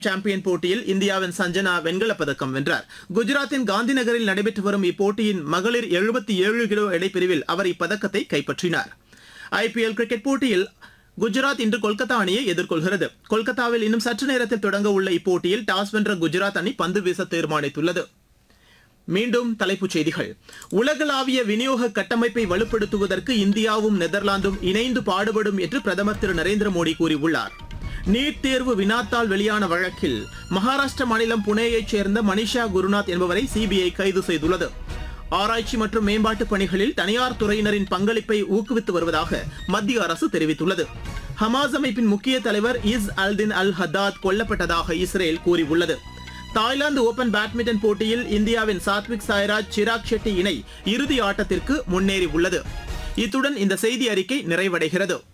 champion போட்டியில் இந்தியாவின் சஞ்சனா வெண்கலப் பதக்கம் வென்றார் குஜராத்தின் காந்தி நகரில் நடைபெற்று வரும் இப்போட்டியின் மகளிர் 77 ஏழு கிலோ எடைப்பிரிவில் அவர் இப்பதக்கத்தை கைப்பற்றினார் ஐபிஎல் கிரிக்கெட் போட்டியில் குஜராத் இன்று கொல்கத்தா அணியை எதிர்கொள்கிறது கொல்கத்தாவில் இன்னும் சற்று நேரத்தில் தொடங்க உள்ள இப்போட்டியில் டாஸ் வென்ற குஜராத் அணி பந்து வீச தீர்மானித்துள்ளது மீண்டும் தலைப்புச் செய்திகள் உலகளாவிய விநியோக கட்டமைப்பை வலுப்படுத்துவதற்கு இந்தியாவும் நெதர்லாந்தும் இணைந்து பாடுபடும் என்று பிரதமர் திரு நரேந்திர மோடி கூறியுள்ளார் நீட் தேர்வு வினாத்தால் வெளியான வழக்கில் மகாராஷ்டிர மாநிலம் புனேயைச் சேர்ந்த மனிஷா குருநாத் என்பவரை சிபிஐ கைது செய்துள்ளது ஆராய்ச்சி மற்றும் மேம்பாட்டு பணிகளில் தனியார் துறையினரின் பங்களிப்பை ஊக்குவித்து வருவதாக மத்திய அரசு தெரிவித்துள்ளது ஹமாஸ் அமைப்பின் முக்கிய தலைவர் இஸ் அல்தின் அல் ஹத்தாத் கொல்லப்பட்டதாக இஸ்ரேல் கூறியுள்ளது தாய்லாந்து ஓபன் பேட்மிண்டன் போட்டியில் இந்தியாவின் சாத்விக் சாய்ராஜ் சிராக் ஷெட்டி இணை இறுதி ஆட்டத்திற்கு முன்னேறி உள்ளது இத்துடன் இந்த செய்தி அறிக்கை நிறைவடைகிறது